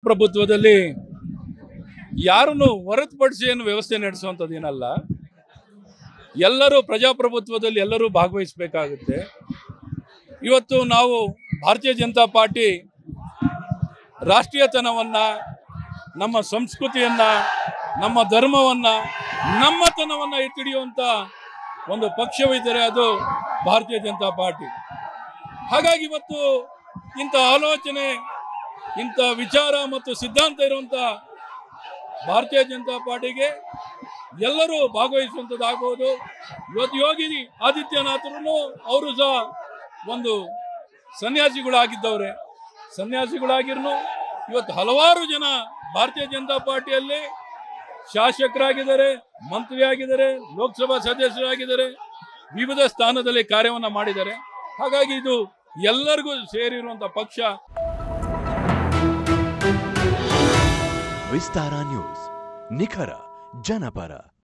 ಪ್ರಜಾಪ್ರಭುತ್ವದಲ್ಲಿ ಯಾರನ್ನು ಹೊರತುಪಡಿಸಿ ಏನು ವ್ಯವಸ್ಥೆ ನಡೆಸುವಂಥದ್ದು ಏನಲ್ಲ ಎಲ್ಲರೂ ಪ್ರಜಾಪ್ರಭುತ್ವದಲ್ಲಿ ಎಲ್ಲರೂ ಭಾಗವಹಿಸಬೇಕಾಗುತ್ತೆ ಇವತ್ತು ನಾವು ಭಾರತೀಯ ಜನತಾ ಪಾರ್ಟಿ ರಾಷ್ಟ್ರೀಯತನವನ್ನು ನಮ್ಮ ಸಂಸ್ಕೃತಿಯನ್ನು ನಮ್ಮ ಧರ್ಮವನ್ನು ನಮ್ಮತನವನ್ನು ಎತ್ತಿಡಿಯುವಂಥ ಒಂದು ಪಕ್ಷವಿದ್ದರೆ ಅದು ಭಾರತೀಯ ಜನತಾ ಪಾರ್ಟಿ ಹಾಗಾಗಿ ಇವತ್ತು ಇಂಥ ಆಲೋಚನೆ ಇಂಥ ವಿಚಾರ ಮತ್ತು ಸಿದ್ಧಾಂತ ಇರುವಂಥ ಭಾರತೀಯ ಜನತಾ ಪಾರ್ಟಿಗೆ ಎಲ್ಲರೂ ಭಾಗವಹಿಸುವಂಥದ್ದಾಗಬಹುದು ಇವತ್ತು ಯೋಗಿ ಆದಿತ್ಯನಾಥರು ಅವರು ಸಹ ಒಂದು ಸನ್ಯಾಸಿಗಳಾಗಿದ್ದವ್ರೆ ಸನ್ಯಾಸಿಗಳಾಗಿರ್ನು ಇವತ್ತು ಹಲವಾರು ಜನ ಭಾರತೀಯ ಜನತಾ ಪಾರ್ಟಿಯಲ್ಲಿ ಶಾಸಕರಾಗಿದ್ದಾರೆ ಮಂತ್ರಿಯಾಗಿದ್ದಾರೆ ಲೋಕಸಭಾ ಸದಸ್ಯರಾಗಿದ್ದಾರೆ ವಿವಿಧ ಸ್ಥಾನದಲ್ಲಿ ಕಾರ್ಯವನ್ನು ಮಾಡಿದ್ದಾರೆ ಹಾಗಾಗಿ ಇದು ಎಲ್ಲರಿಗೂ ಸೇರಿರುವಂಥ ಪಕ್ಷ ವಿಸ್ತಾರ ನ್ಯೂಸ್ ನಿಖರ ಜನಪರ